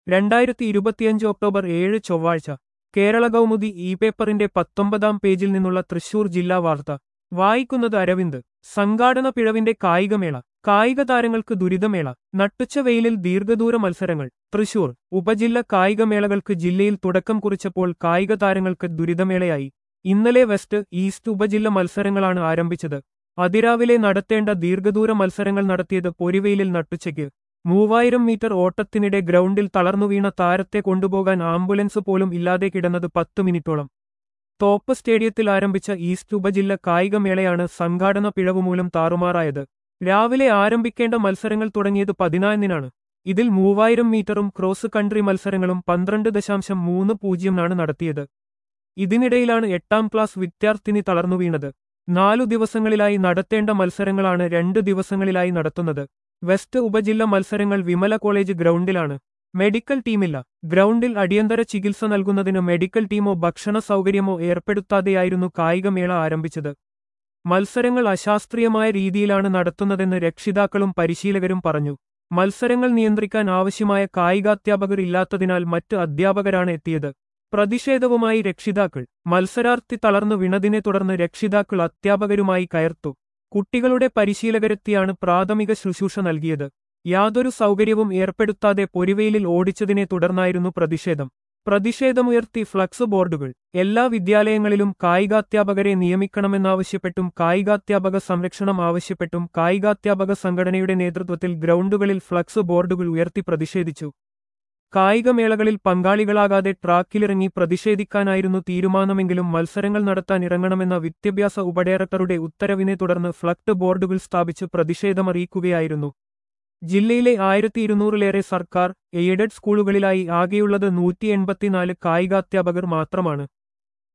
രണ്ടായിരത്തി ഇരുപത്തിയഞ്ച് ഒക്ടോബർ ഏഴ് ചൊവ്വാഴ്ച കേരള കൗമുദി ഇ പേപ്പറിന്റെ പത്തൊമ്പതാം പേജിൽ നിന്നുള്ള തൃശൂർ ജില്ലാ വാർത്ത വായിക്കുന്നത് അരവിന്ദ് സംഘാടന പിഴവിന്റെ കായികമേള കായിക താരങ്ങൾക്ക് ദുരിതമേള നട്ടുച്ച വെയിലിൽ ദീർഘദൂര മത്സരങ്ങൾ തൃശൂർ ഉപജില്ല കായികമേളകൾക്ക് ജില്ലയിൽ തുടക്കം കുറിച്ചപ്പോൾ കായിക താരങ്ങൾക്ക് ദുരിതമേളയായി ഇന്നലെ വെസ്റ്റ് ഈസ്റ്റ് ഉപജില്ല മത്സരങ്ങളാണ് ആരംഭിച്ചത് അതിരാവിലെ നടത്തേണ്ട ദീർഘദൂര മത്സരങ്ങൾ നടത്തിയത് പൊരിവെയിലിൽ നട്ടുച്ചയ്ക്ക് മൂവായിരം മീറ്റർ ഓട്ടത്തിനിടെ ഗ്രൗണ്ടിൽ തളർന്നുവീണ താരത്തെ കൊണ്ടുപോകാൻ ആംബുലൻസ് പോലും ഇല്ലാതെ കിടന്നത് പത്തു മിനിറ്റോളം തോപ്പ് സ്റ്റേഡിയത്തിൽ ആരംഭിച്ച ഈസ്റ്റ് ഉപജില്ല കായികമേളയാണ് സംഘാടന പിഴവുമൂലം താറുമാറായത് രാവിലെ ആരംഭിക്കേണ്ട മത്സരങ്ങൾ തുടങ്ങിയത് പതിനാലിനാണ് ഇതിൽ മൂവായിരം മീറ്ററും ക്രോസ് കൺട്രി മത്സരങ്ങളും പന്ത്രണ്ട് ദശാംശം മൂന്ന് പൂജ്യമാണ് നടത്തിയത് ഇതിനിടയിലാണ് എട്ടാം ക്ലാസ് വിദ്യാർത്ഥിനി തളർന്നു വീണത് നാലു ദിവസങ്ങളിലായി നടത്തേണ്ട മത്സരങ്ങളാണ് രണ്ട് ദിവസങ്ങളിലായി നടത്തുന്നത് വെസ്റ്റ് ഉപജില്ല മത്സരങ്ങൾ വിമല കോളേജ് ഗ്രൗണ്ടിലാണ് മെഡിക്കൽ ടീമില്ല ഗ്രൗണ്ടിൽ അടിയന്തര ചികിത്സ നൽകുന്നതിന് മെഡിക്കൽ ടീമോ ഭക്ഷണ സൗകര്യമോ ഏർപ്പെടുത്താതെയായിരുന്നു കായികമേള ആരംഭിച്ചത് മത്സരങ്ങൾ അശാസ്ത്രീയമായ രീതിയിലാണ് നടത്തുന്നതെന്ന് രക്ഷിതാക്കളും പരിശീലകരും പറഞ്ഞു മത്സരങ്ങൾ നിയന്ത്രിക്കാൻ ആവശ്യമായ കായികാധ്യാപകർ ഇല്ലാത്തതിനാൽ മറ്റ് അധ്യാപകരാണ് എത്തിയത് പ്രതിഷേധവുമായി രക്ഷിതാക്കൾ മത്സരാർത്ഥി തളർന്നു വീണതിനെ തുടർന്ന് രക്ഷിതാക്കൾ അധ്യാപകരുമായി കയർത്തു കുട്ടികളുടെ പരിശീലകരെത്തിയാണ് പ്രാഥമിക ശുശ്രൂഷ നൽകിയത് യാതൊരു സൗകര്യവും ഏർപ്പെടുത്താതെ പൊരിവെയിലിൽ ഓടിച്ചതിനെ തുടർന്നായിരുന്നു പ്രതിഷേധം പ്രതിഷേധമുയർത്തി ഫ്ലക്സ് ബോർഡുകൾ എല്ലാ വിദ്യാലയങ്ങളിലും കായികാധ്യാപകരെ നിയമിക്കണമെന്നാവശ്യപ്പെട്ടും കായികാധ്യാപക സംരക്ഷണം ആവശ്യപ്പെട്ടും കായികാധ്യാപക സംഘടനയുടെ നേതൃത്വത്തിൽ ഗ്രൗണ്ടുകളിൽ ഫ്ലക്സ് ബോർഡുകൾ ഉയർത്തി പ്രതിഷേധിച്ചു കായികമേളകളിൽ പങ്കാളികളാകാതെ ട്രാക്കിലിറങ്ങി പ്രതിഷേധിക്കാനായിരുന്നു തീരുമാനമെങ്കിലും മത്സരങ്ങൾ നടത്താൻ ഇറങ്ങണമെന്ന വിദ്യാഭ്യാസ ഉപഡയറക്ടറുടെ ഉത്തരവിനെ തുടർന്ന് ഫ്ലക്ട് ബോർഡുകൾ സ്ഥാപിച്ച് പ്രതിഷേധമറിയിക്കുകയായിരുന്നു ജില്ലയിലെ ആയിരത്തി ഇരുന്നൂറിലേറെ സർക്കാർ എയ്ഡഡ് സ്കൂളുകളിലായി ആകെയുള്ളത് നൂറ്റി എൺപത്തിനാല് കായികാധ്യാപകർ മാത്രമാണ്